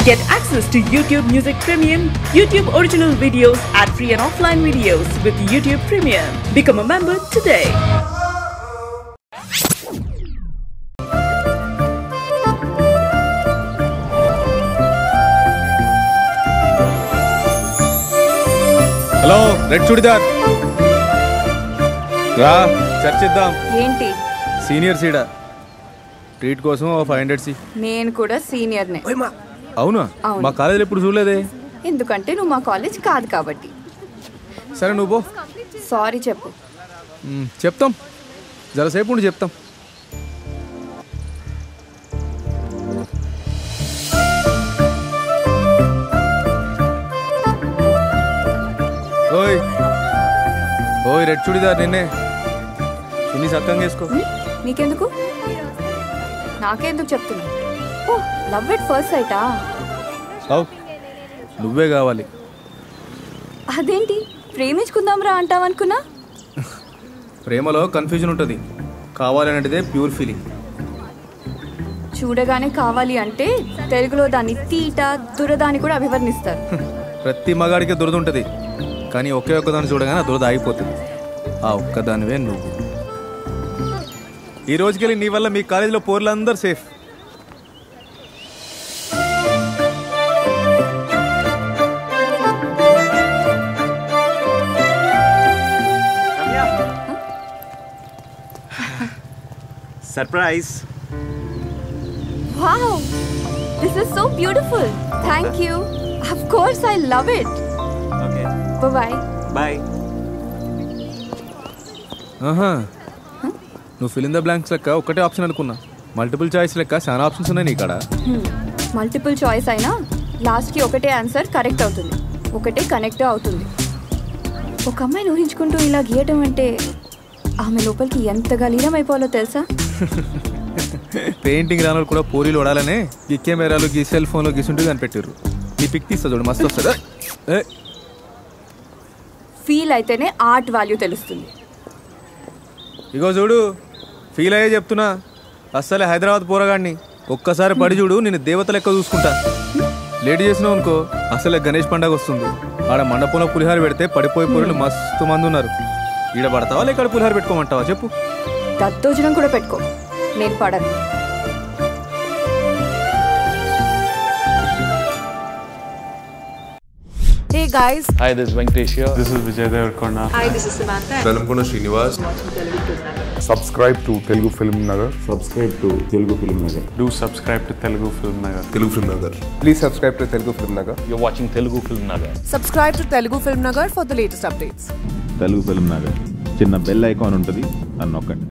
Get access to YouTube Music Premium, YouTube original videos, ad-free and offline videos with YouTube Premium. Become a member today. Hello red churidar రా చర్చిద్దాం ఏంటి senior సీడా treat కోసం ఓ five hundred C నేను కూడా సీనియర్నే అవునా అవును. మా కాలేజీలో ఇప్పుడు చూడలేదే ఎందుకంటే నువ్వు మా కాలేజ్ కాదు కాబట్టి సరే నువ్వు పో సారీ చెప్పు మ్, చెప్తాం జరసేపు ఉండి చెప్తాం ఓయ్ ఓయ్ రెడ్ చూడిదార్ నిన్నే చున్నీ సక్కంగా వేసుకో నీకెందుకు నాకెందుకు చెప్తున్నా ఓ లవ్ ఎట్ ఫస్ట్ సైటా అవు నువ్వే కావాలి అదేంటి ప్రేమించుకుందాం రా అంటావనుకున్నా ప్రేమలో కన్ఫ్యూజన్ ఉంటుంది కావాలనేటిదే ప్యూర్ ఫీలింగ్ చూడగానే కావాలి అంటే తెలుగులో దాన్ని తీట దురద అని కూడా అభివర్ణిస్తారు ప్రతి మగాడికి దురద ఉంటుంది కానీ ఒకే ఒక్కదాన్ని చూడగానే ఆ దురద ఆగిపోతుంది ఆ ఒక్కదానివే నువ్వు ఈ రోజుకెళ్ళి నీ వల్ల మీ కాలేజీలో పోర్లందరూ safe surprise wow this is so beautiful thank you of course I love it okay bye bye ఆహా నువ్వు ఫిల్ ఇన్ ద బ్లాంక్స్ లెక్క ఒకటే ఆప్షన్ అనుకున్నా మల్టిపుల్ చాయిస్ లెక్క చాలా ఆప్షన్స్ ఉన్నాయి నీ కాడ మల్టిపుల్ చాయిస్ అయినా లాస్ట్కి ఒకటే ఆన్సర్ కరెక్ట్ అవుతుంది ఒకటే కనెక్ట్ అవుతుంది ఒక అమ్మాయిని ఊహించుకుంటూ ఇలా గీయటం అంటే ఆమె లోపలికి ఎంతగా లీనమైపోవాలో తెలుసా పెయింటింగ్ రాను కూడా పోరీలు వడాలనే ఈ కెమెరాలు గీ సెల్ ఫోన్లు గీసుంటూ కనిపెట్టారు నీ పిక్ తీస్తా చూడు మస్తు వస్తుంది ఏ ఫీల్ అయితేనే ఆర్ట్ వాల్యూ తెలుస్తుంది ఇగో చూడు ఫీల్ అయ్యే చెప్తున్నా అస్సలే హైదరాబాద్ పోరగాడిని ఒక్కసారి పడి చూడు నేను దేవత లెక్క చూసుకుంటా లేట్ చేసినావు అనుకో అసలే గణేష్ పండగ వస్తుంది ఆడ మండపంలో పులిహార పెడితే పడిపోయే పొరులు మస్తు మంది ఉన్నారు ఈడ పడతావా లేక ఆడ పులిహార పెట్టుకోమంటావా చెప్పు దద్దోజనం కూడా పెట్టుకో నేను పడను Hey guys, Hi, this is Venkatesh here. This is Vijay Devarkonda. Velamkonda Srinivas subscribe to Telugu film Nagar subscribe to Telugu film Nagar Do subscribe to Telugu Film Nagar. Telugu film Nagar please subscribe to Telugu film Nagar You're watching Telugu Film Nagar. subscribe to Telugu Film Nagar for the latest updates. Telugu film Nagar చిన్న bell icon ఉంటుంది అని నొక్కండి